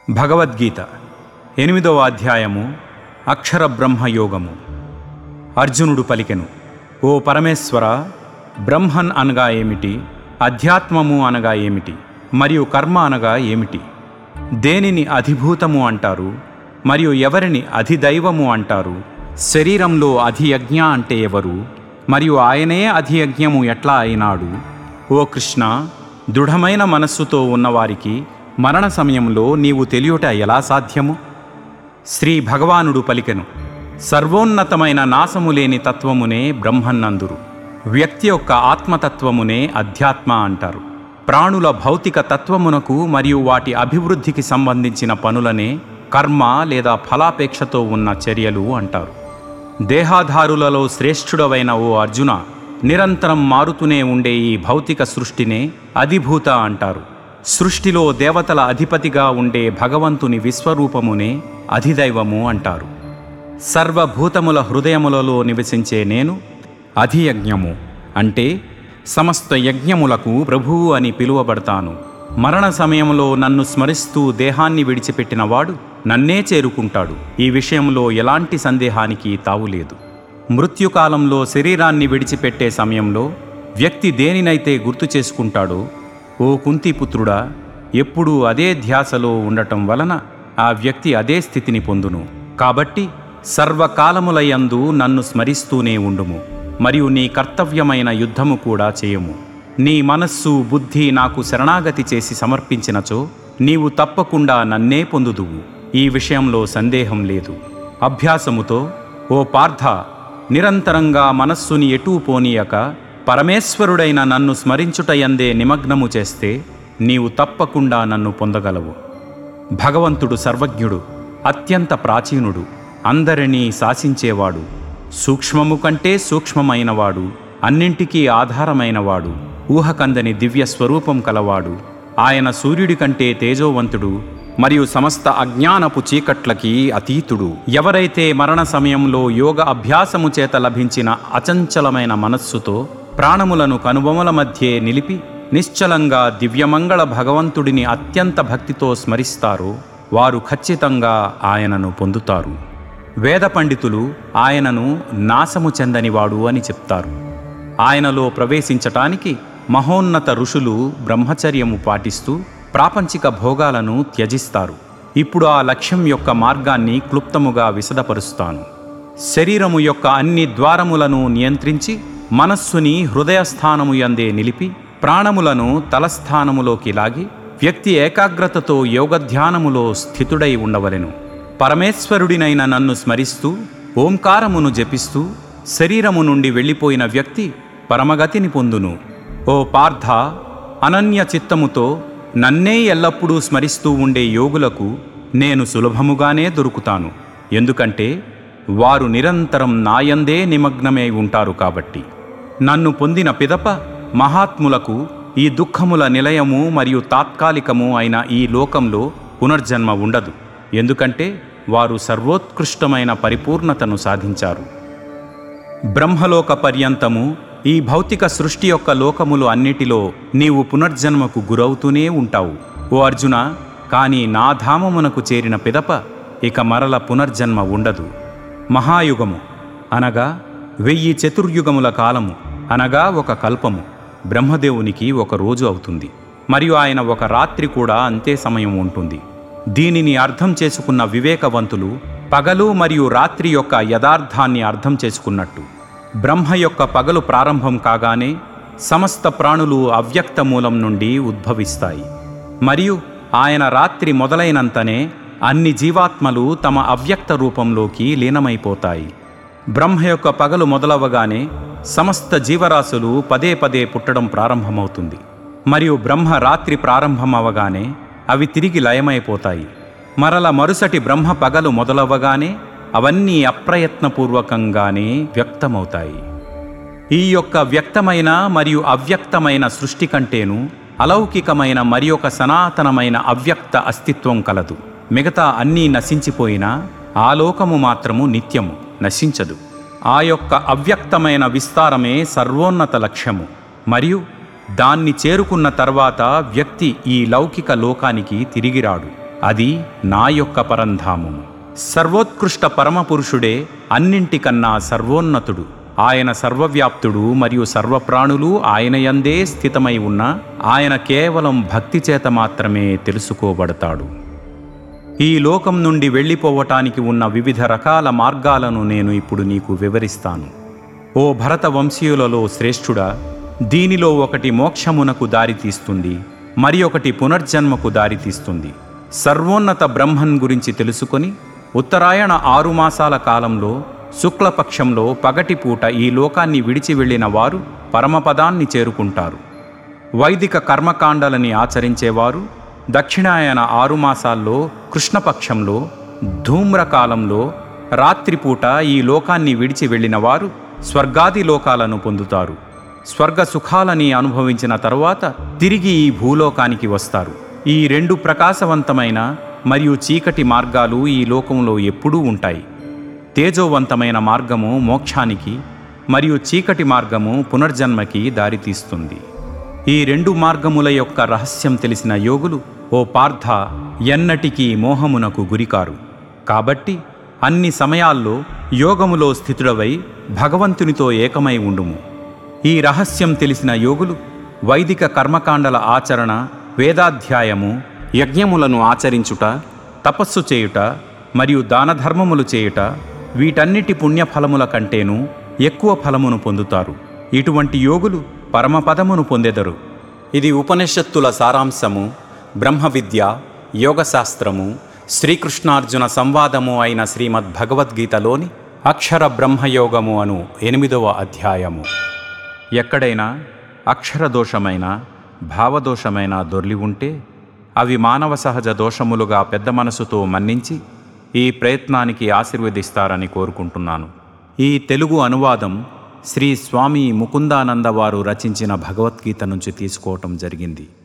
భగవద్గీత ఎనిమిదవ అధ్యాయము అక్షర బ్రహ్మయోగము అర్జునుడు పలికెను ఓ పరమేశ్వర బ్రహ్మన్ అనగా ఏమిటి అధ్యాత్మము అనగా ఏమిటి మరియు కర్మ అనగా ఏమిటి దేనిని అధిభూతము అంటారు మరియు ఎవరిని అధిదైవము అంటారు శరీరంలో అధియజ్ఞ అంటే ఎవరు మరియు ఆయనే అధియజ్ఞము ఎట్లా అయినాడు ఓ కృష్ణ దృఢమైన మనస్సుతో ఉన్నవారికి మరణ సమయంలో నీవు తెలియుట ఎలా సాధ్యము శ్రీ భగవానుడు పలికెను సర్వోన్నతమైన నాశము లేని తత్వమునే బ్రహ్మన్నందురు వ్యక్తి యొక్క ఆత్మతత్వమునే అధ్యాత్మ అంటారు ప్రాణుల భౌతిక తత్వమునకు మరియు వాటి అభివృద్ధికి సంబంధించిన పనులనే కర్మ లేదా ఫలాపేక్షతో ఉన్న చర్యలు అంటారు దేహాధారులలో శ్రేష్ఠుడవైన ఓ అర్జున నిరంతరం మారుతూనే ఉండే ఈ భౌతిక సృష్టినే అధిభూత అంటారు సృష్టిలో దేవతల అధిపతిగా ఉండే భగవంతుని విశ్వరూపమునే అధిదైవము అంటారు సర్వభూతముల హృదయములలో నివసించే నేను అధియజ్ఞము అంటే సమస్త యజ్ఞములకు ప్రభువు అని పిలువబడతాను మరణ సమయంలో నన్ను స్మరిస్తూ దేహాన్ని విడిచిపెట్టిన వాడు నన్నే చేరుకుంటాడు ఈ విషయంలో ఎలాంటి సందేహానికి తావులేదు మృత్యుకాలంలో శరీరాన్ని విడిచిపెట్టే సమయంలో వ్యక్తి దేనినైతే గుర్తు చేసుకుంటాడో ఓ కుంతిపుత్రుడా ఎప్పుడూ అదే ధ్యాసలో ఉండటం వలన ఆ వ్యక్తి అదే స్థితిని పొందును కాబట్టి సర్వకాలములయందు నన్ను స్మరిస్తూనే ఉండుము మరియు నీ కర్తవ్యమైన యుద్ధము కూడా చేయము నీ మనస్సు బుద్ధి నాకు శరణాగతి చేసి సమర్పించినచో నీవు తప్పకుండా నన్నే పొందుదువు ఈ విషయంలో సందేహం లేదు అభ్యాసముతో ఓ పార్థ నిరంతరంగా మనస్సుని ఎటూ పోనీయక పరమేశ్వరుడైన నన్ను స్మరించుటయందే నిమగ్నము చేస్తే నీవు తప్పకుండా నన్ను పొందగలవు భగవంతుడు సర్వజ్ఞుడు అత్యంత ప్రాచీనుడు అందరినీ శాసించేవాడు సూక్ష్మము కంటే సూక్ష్మమైనవాడు అన్నింటికీ ఆధారమైనవాడు ఊహకందని దివ్య స్వరూపం కలవాడు ఆయన సూర్యుడి కంటే తేజోవంతుడు మరియు సమస్త అజ్ఞానపు చీకట్లకి అతీతుడు ఎవరైతే మరణ సమయంలో యోగ అభ్యాసము చేత లభించిన అచంచలమైన మనస్సుతో ప్రాణములను కనుబొమల మధ్యే నిలిపి నిశ్చలంగా దివ్యమంగళ భగవంతుడిని అత్యంత భక్తితో స్మరిస్తారో వారు ఖచ్చితంగా ఆయనను పొందుతారు వేద పండితులు ఆయనను నాశము చెందనివాడు అని చెప్తారు ఆయనలో ప్రవేశించటానికి మహోన్నత ఋషులు బ్రహ్మచర్యము పాటిస్తూ ప్రాపంచిక భోగాలను త్యజిస్తారు ఇప్పుడు ఆ లక్ష్యం యొక్క మార్గాన్ని క్లుప్తముగా విశదపరుస్తాను శరీరము యొక్క అన్ని ద్వారములను నియంత్రించి మనస్సుని హృదయస్థానము యందే నిలిపి ప్రాణములను తలస్థానములోకి లాగి వ్యక్తి ఏకాగ్రతతో యోగధ్యానములో స్థితుడై ఉండవలెను పరమేశ్వరుడినైన నన్ను స్మరిస్తూ ఓంకారమును జపిస్తూ శరీరము నుండి వెళ్ళిపోయిన వ్యక్తి పరమగతిని పొందును ఓ పార్థ అనన్య చిత్తముతో నన్నే ఎల్లప్పుడూ స్మరిస్తూ ఉండే యోగులకు నేను సులభముగానే దొరుకుతాను ఎందుకంటే వారు నిరంతరం నాయందే నిమగ్నమై ఉంటారు కాబట్టి నన్ను పొందిన పిదప మహాత్ములకు ఈ దుఃఖముల నిలయము మరియు తాత్కాలికము అయిన ఈ లోకంలో పునర్జన్మ ఉండదు ఎందుకంటే వారు సర్వోత్కృష్టమైన పరిపూర్ణతను సాధించారు బ్రహ్మలోక పర్యంతము ఈ భౌతిక సృష్టి యొక్క లోకములు అన్నిటిలో నీవు పునర్జన్మకు గురవుతూనే ఉంటావు ఓ అర్జున కానీ నా ధామమునకు చేరిన పిదప ఇక మరల పునర్జన్మ ఉండదు మహాయుగము అనగా వెయ్యి చతుర్యుగముల కాలము అనగా ఒక కల్పము బ్రహ్మదేవునికి ఒక రోజు అవుతుంది మరియు ఆయన ఒక రాత్రి కూడా అంతే సమయం ఉంటుంది దీనిని అర్థం చేసుకున్న వివేకవంతులు పగలు మరియు రాత్రి యొక్క యథార్థాన్ని అర్థం చేసుకున్నట్టు బ్రహ్మ యొక్క పగలు ప్రారంభం కాగానే సమస్త ప్రాణులు అవ్యక్త మూలం నుండి ఉద్భవిస్తాయి మరియు ఆయన రాత్రి మొదలైనంతనే అన్ని జీవాత్మలు తమ అవ్యక్త రూపంలోకి లీనమైపోతాయి బ్రహ్మ యొక్క పగలు మొదలవగానే సమస్త జీవరాశులు పదే పదే పుట్టడం ప్రారంభమవుతుంది మరియు బ్రహ్మ రాత్రి ప్రారంభమవగానే అవి తిరిగి లయమైపోతాయి మరల మరుసటి బ్రహ్మ పగలు మొదలవ్వగానే అవన్నీ అప్రయత్నపూర్వకంగానే వ్యక్తమవుతాయి ఈ యొక్క వ్యక్తమైన మరియు అవ్యక్తమైన సృష్టి కంటేను అలౌకికమైన మరి ఒక సనాతనమైన అవ్యక్త అస్తిత్వం కలదు మిగతా అన్నీ నశించిపోయినా ఆ లోకము మాత్రము నిత్యము నశించదు ఆ యొక్క అవ్యక్తమైన విస్తారమే సర్వోన్నత లక్ష్యము మరియు దాన్ని చేరుకున్న తర్వాత వ్యక్తి ఈ లౌకిక లోకానికి తిరిగిరాడు అది నా యొక్క పరంధామము సర్వోత్కృష్ట పరమపురుషుడే అన్నింటికన్నా సర్వోన్నతుడు ఆయన సర్వవ్యాప్తుడు మరియు సర్వప్రాణులు ఆయన యందే స్థితమై ఉన్న ఆయన కేవలం భక్తి చేత మాత్రమే తెలుసుకోబడతాడు ఈ లోకం నుండి వెళ్ళిపోవటానికి ఉన్న వివిధ రకాల మార్గాలను నేను ఇప్పుడు నీకు వివరిస్తాను ఓ భరత వంశీయులలో శ్రేష్ఠుడా దీనిలో ఒకటి మోక్షమునకు దారితీస్తుంది మరి ఒకటి పునర్జన్మకు దారితీస్తుంది సర్వోన్నత బ్రహ్మన్ గురించి తెలుసుకొని ఉత్తరాయణ ఆరు మాసాల కాలంలో శుక్లపక్షంలో పగటిపూట ఈ లోకాన్ని విడిచి వెళ్ళిన వారు పరమపదాన్ని చేరుకుంటారు వైదిక కర్మకాండలని ఆచరించేవారు దక్షిణాయన ఆరు మాసాల్లో కృష్ణపక్షంలో ధూమ్రకాలంలో రాత్రిపూట ఈ లోకాన్ని విడిచి వెళ్ళిన వారు స్వర్గాది లోకాలను పొందుతారు స్వర్గ సుఖాలని అనుభవించిన తరువాత తిరిగి ఈ భూలోకానికి వస్తారు ఈ రెండు ప్రకాశవంతమైన మరియు చీకటి మార్గాలు ఈ లోకంలో ఎప్పుడూ ఉంటాయి తేజోవంతమైన మార్గము మోక్షానికి మరియు చీకటి మార్గము పునర్జన్మకి దారితీస్తుంది ఈ రెండు మార్గముల యొక్క రహస్యం తెలిసిన యోగులు ఓ పార్థ ఎన్నటికీ మోహమునకు గురికారు కాబట్టి అన్ని సమయాల్లో యోగములో స్థితుడవై భగవంతునితో ఏకమై ఉండుము ఈ రహస్యం తెలిసిన యోగులు వైదిక కర్మకాండల ఆచరణ వేదాధ్యాయము యజ్ఞములను ఆచరించుట తపస్సు చేయుట మరియు దానధర్మములు చేయుట వీటన్నిటి పుణ్యఫలముల కంటేనూ ఎక్కువ ఫలమును పొందుతారు ఇటువంటి యోగులు పరమపదమును పొందెదరు ఇది ఉపనిషత్తుల సారాంశము బ్రహ్మ విద్య యోగశాస్త్రము శ్రీకృష్ణార్జున సంవాదము అయిన శ్రీమద్ భగవద్గీతలోని అక్షర బ్రహ్మయోగము అను ఎనిమిదవ అధ్యాయము ఎక్కడైనా అక్షర దోషమైన భావదోషమైన దొర్లి ఉంటే అవి మానవ సహజ దోషములుగా పెద్ద మనసుతో మన్నించి ఈ ప్రయత్నానికి ఆశీర్వదిస్తారని కోరుకుంటున్నాను ఈ తెలుగు అనువాదం శ్రీ స్వామి ముకుందానంద వారు రచించిన భగవద్గీత నుంచి తీసుకోవటం జరిగింది